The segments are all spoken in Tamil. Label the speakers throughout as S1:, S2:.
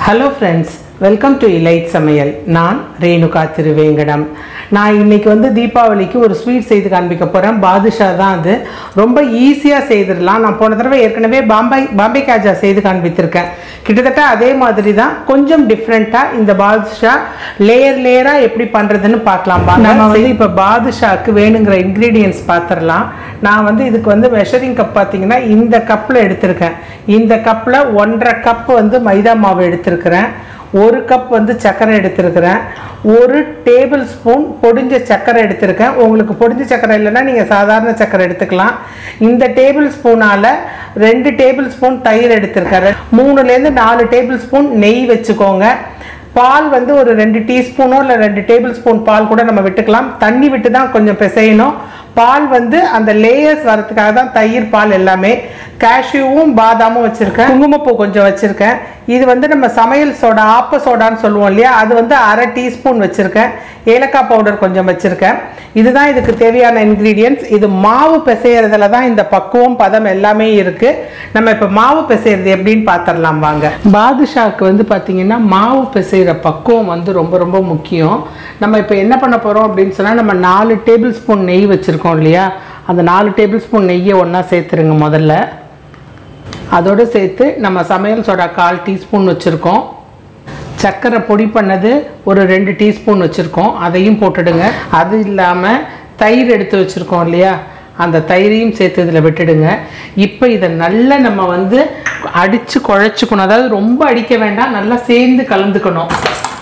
S1: Hello friends welcome to elite சமையல் நான் ரேணுகா திருவேங்கடம் நான் இன்னைக்கு வந்து தீபாவளிக்கு ஒரு ஸ்வீட் செய்து காண்பிக்க போகிறேன் பாதுஷா தான் அது ரொம்ப ஈஸியாக செய்திடலாம் நான் போன தடவை ஏற்கனவே பாம்பே பாம்பே காஜா செய்து காண்பித்திருக்கேன் கிட்டத்தட்ட அதே மாதிரி தான் கொஞ்சம் டிஃப்ரெண்ட்டாக இந்த பாதுஷா லேயர் லேயராக எப்படி பண்ணுறதுன்னு பார்க்கலாம் வாங்க. நம்ம வந்து இப்போ பாதுஷாக்கு வேணுங்கிற இன்க்ரீடியன்ஸ் பார்த்துடலாம் நான் வந்து இதுக்கு வந்து மெஷரிங் கப் பார்த்தீங்கன்னா இந்த கப்பில் எடுத்திருக்கேன் இந்த கப்பில் ஒன்றரை கப் வந்து மைதா மாவு எடுத்திருக்கிறேன் ஒரு கப் வந்து சர்க்கரை எடுத்திருக்கிறேன் ஒரு டேபிள் ஸ்பூன் பொடிஞ்ச சர்க்கரை எடுத்திருக்கேன் உங்களுக்கு பொடிஞ்ச சர்க்கரை இல்லைன்னா நீங்கள் சாதாரண சர்க்கரை எடுத்துக்கலாம் இந்த டேபிள் ஸ்பூனால் ரெண்டு டேபிள் ஸ்பூன் தயிர் எடுத்திருக்கேன் மூணுலேருந்து நாலு டேபிள் ஸ்பூன் நெய் வச்சுக்கோங்க பால் வந்து ஒரு ரெண்டு டீஸ்பூனோ இல்லை ரெண்டு டேபிள் ஸ்பூன் பால் கூட நம்ம விட்டுக்கலாம் தண்ணி விட்டு தான் கொஞ்சம் பிசையணும் பால் வந்து அந்த லேயர்ஸ் வரதுக்காக தான் தயிர் பால் எல்லாமே கேஷ்யூவும் பாதாமும் வச்சுருக்கேன் குங்குமப்பூ கொஞ்சம் வச்சுருக்கேன் இது வந்து நம்ம சமையல் சோடா ஆப்ப சோடான்னு சொல்லுவோம் இல்லையா அது வந்து அரை டீஸ்பூன் வச்சுருக்கேன் ஏலக்காய் பவுடர் கொஞ்சம் வச்சுருக்கேன் இதுதான் இதுக்கு தேவையான இன்க்ரீடியன்ட்ஸ் இது மாவு பிசையறதுல தான் இந்த பக்குவம் பதம் எல்லாமே இருக்குது நம்ம இப்போ மாவு பிசைறது எப்படின்னு பார்த்துடலாம் வாங்க பாதுஷாக்கு வந்து பார்த்தீங்கன்னா மாவு பிசைகிற பக்குவம் வந்து ரொம்ப ரொம்ப முக்கியம் நம்ம இப்போ என்ன பண்ண போகிறோம் அப்படின்னு சொன்னால் நம்ம நாலு டேபிள் ஸ்பூன் நெய் வச்சுருக்கோம் இல்லையா அந்த நாலு டேபிள் ஸ்பூன் நெய்யை ஒன்றா சேர்த்துருங்க முதல்ல அதோடு சேர்த்து நம்ம சமையல் சோடா கால் டீஸ்பூன் வச்சுருக்கோம் சர்க்கரை பொடி பண்ணது ஒரு ரெண்டு டீஸ்பூன் வச்சுருக்கோம் அதையும் போட்டுடுங்க அது இல்லாமல் தயிர் எடுத்து வச்சுருக்கோம் இல்லையா அந்த தயிரையும் சேர்த்து இதில் விட்டுடுங்க இப்போ இதை நல்லா நம்ம வந்து அடித்து குழச்சிக்கணும் அதாவது ரொம்ப அடிக்க வேண்டாம் நல்லா சேர்ந்து கலந்துக்கணும்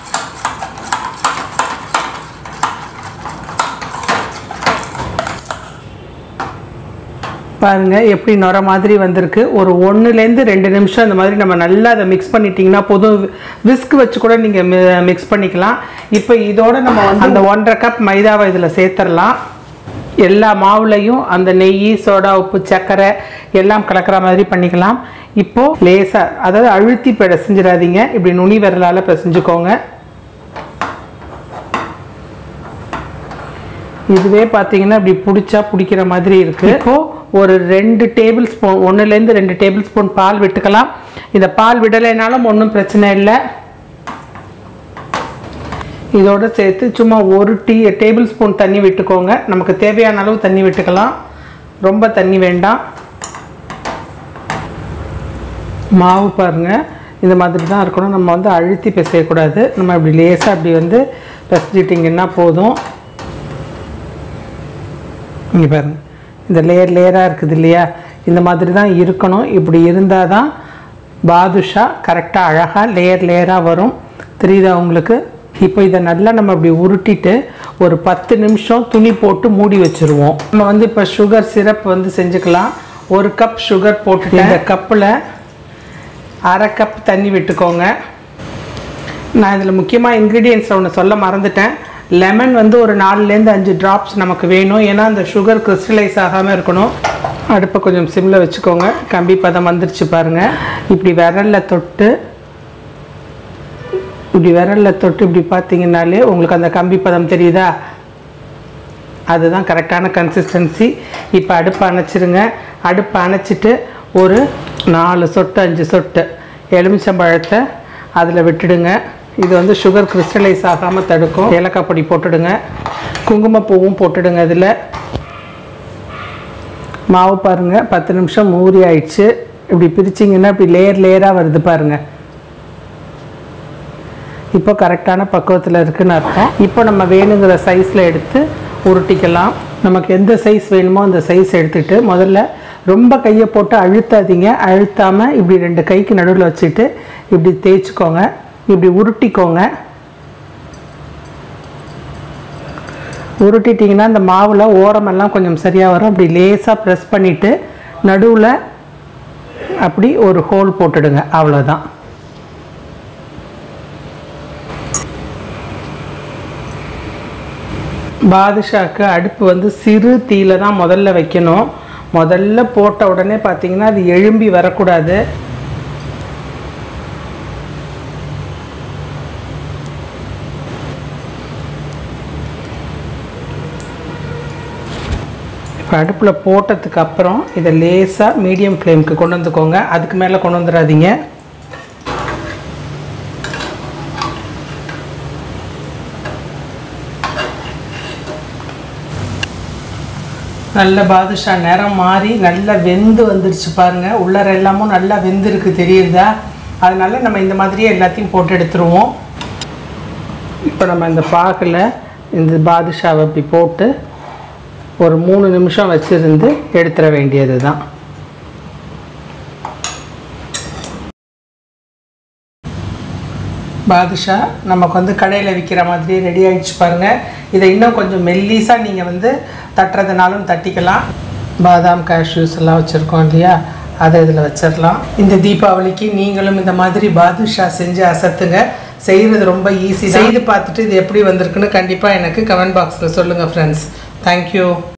S1: பாருங்க எப்படி நுர மாதிரி வந்திருக்கு ஒரு ஒன்றுலேருந்து ரெண்டு நிமிஷம் இந்த மாதிரி நம்ம நல்லா அதை மிக்ஸ் பண்ணிட்டீங்கன்னா போதும் விஸ்க் வச்சு கூட நீங்கள் மிக்ஸ் பண்ணிக்கலாம் இப்போ இதோட நம்ம வந்து அந்த ஒன்றரை கப் மைதாவை இதில் சேர்த்துடலாம் எல்லா மாவுலையும் அந்த நெய் சோடா உப்பு சர்க்கரை எல்லாம் கலக்கிற மாதிரி பண்ணிக்கலாம் இப்போது லேசாக அதாவது அழுத்தி பிசைஞ்சிடாதீங்க இப்படி நுனி விரலால் பிசைஞ்சுக்கோங்க இதுவே பார்த்தீங்கன்னா இப்படி பிடிச்சா பிடிக்கிற மாதிரி இருக்குது இப்போது ஒரு ரெண்டு டேபிள் ஸ்பூன் ஒன்றுலேருந்து ரெண்டு டேபிள் ஸ்பூன் பால் விட்டுக்கலாம் இந்த பால் விடலைனாலும் ஒன்றும் பிரச்சனை இல்லை இதோடு சேர்த்து சும்மா ஒரு டீ டேபிள் ஸ்பூன் தண்ணி விட்டுக்கோங்க நமக்கு தேவையான அளவு தண்ணி விட்டுக்கலாம் ரொம்ப தண்ணி வேண்டாம் மாவு பாருங்கள் இந்த மாதிரி தான் இருக்கணும் நம்ம வந்து அழுத்தி பிசையக்கூடாது நம்ம இப்படி லேசாக அப்படி வந்து பிசைஞ்சிட்டிங்கன்னா போதும் இங்கே பாருங்கள் இந்த லேயர் லேயராக இருக்குது இல்லையா இந்த மாதிரி தான் இருக்கணும் இப்படி இருந்தால் தான் பாதுஷா கரெக்டாக அழகாக லேயர் லேயராக வரும் தெரியுதா உங்களுக்கு இப்போ இதை நல்லா நம்ம இப்படி உருட்டிட்டு ஒரு பத்து நிமிஷம் துணி போட்டு மூடி வச்சுருவோம் நம்ம வந்து இப்போ சுகர் சிரப் வந்து செஞ்சுக்கலாம் ஒரு கப் சுகர் போட்டுட்டு இந்த கப்பில் அரை கப் தண்ணி விட்டுக்கோங்க நான் இதில் முக்கியமாக இன்க்ரீடியன்ஸில் ஒன்று சொல்ல மறந்துட்டேன் லெமன் வந்து ஒரு நாலுலேருந்து அஞ்சு ட்ராப்ஸ் நமக்கு வேணும் ஏன்னா அந்த சுகர் கிறிஸ்டலைஸ் ஆகாமல் இருக்கணும் அடுப்பை கொஞ்சம் சிம்மில் வச்சுக்கோங்க கம்பி பதம் வந்துருச்சு பாருங்கள் இப்படி விரலில் தொட்டு இப்படி விரலில் தொட்டு இப்படி பார்த்தீங்கன்னாலே உங்களுக்கு அந்த கம்பி பதம் தெரியுதா அதுதான் கரெக்டான கன்சிஸ்டன்சி இப்போ அடுப்பை அணைச்சிருங்க அடுப்பை அணைச்சிட்டு ஒரு நாலு சொட்டு அஞ்சு சொட்டு எலுமிச்சம்பழத்தை அதில் விட்டுடுங்க இது வந்து சுகர் கிறிஸ்டலைஸ் ஆகாமல் தடுக்கும் ஏலக்காய் பொடி போட்டுடுங்க குங்குமப்பூவும் போட்டுடுங்க இதில் மாவு பாருங்கள் பத்து நிமிஷம் மூறி ஆயிடுச்சு இப்படி பிரிச்சிங்கன்னா இப்படி லேயர் லேயராக வருது பாருங்கள் இப்போ கரெக்டான பக்குவத்தில் இருக்குன்னு அர்த்தம் இப்போ நம்ம வேணுங்கிற சைஸில் எடுத்து உருட்டிக்கலாம் நமக்கு எந்த சைஸ் வேணுமோ அந்த சைஸ் எடுத்துகிட்டு முதல்ல ரொம்ப கையை போட்டு அழுத்தாதீங்க அழுத்தாமல் இப்படி ரெண்டு கைக்கு நடுவில் வச்சுட்டு இப்படி தேய்ச்சிக்கோங்க இப்படி உருட்டிக்கோங்க உருட்டிட்டிங்கன்னா இந்த மாவில் ஓரமெல்லாம் கொஞ்சம் சரியாக வரும் அப்படி லேசாக ப்ரெஸ் பண்ணிவிட்டு நடுவில் அப்படி ஒரு ஹோல் போட்டுடுங்க அவ்வளோதான் பாதுஷாக்கு அடுப்பு வந்து சிறு தீயில தான் முதல்ல வைக்கணும் முதல்ல போட்ட உடனே பார்த்தீங்கன்னா அது எழும்பி வரக்கூடாது இப்போ அடுப்பில் போட்டதுக்கு அப்புறம் இதை லேசாக மீடியம் ஃப்ளேமுக்கு கொண்டு வந்துக்கோங்க அதுக்கு மேலே கொண்டு வந்துடாதீங்க நல்ல பாதுஷா நிறம் மாறி நல்லா வெந்து வந்துருச்சு பாருங்க உள்ளர எல்லாமும் நல்லா வெந்திருக்கு தெரியுதா அதனால நம்ம இந்த மாதிரியே எல்லாத்தையும் போட்டு எடுத்துருவோம் இப்போ நம்ம இந்த பாகில் இந்த பாதுஷாவை இப்படி போட்டு ஒரு மூணு நிமிஷம் வச்சுருந்து எடுத்துட வேண்டியது தான் பாதுஷா நமக்கு வந்து கடையில் விற்கிற மாதிரியே ரெடி ஆயிடுச்சு பாருங்கள் இதை இன்னும் கொஞ்சம் மெல்லிஸாக நீங்கள் வந்து தட்டுறதுனாலும் தட்டிக்கலாம் பாதாம் கேஷ்யூஸ் எல்லாம் வச்சுருக்கோம் இல்லையா அதை இதில் வச்சிடலாம் இந்த தீபாவளிக்கு நீங்களும் இந்த மாதிரி பாதுஷா செஞ்சு அசத்துங்க செய்கிறது ரொம்ப ஈஸி செய்து பார்த்துட்டு இது எப்படி வந்திருக்குன்னு கண்டிப்பாக எனக்கு கமெண்ட் பாக்ஸில் சொல்லுங்கள் ஃப்ரெண்ட்ஸ் தேங்க்யூ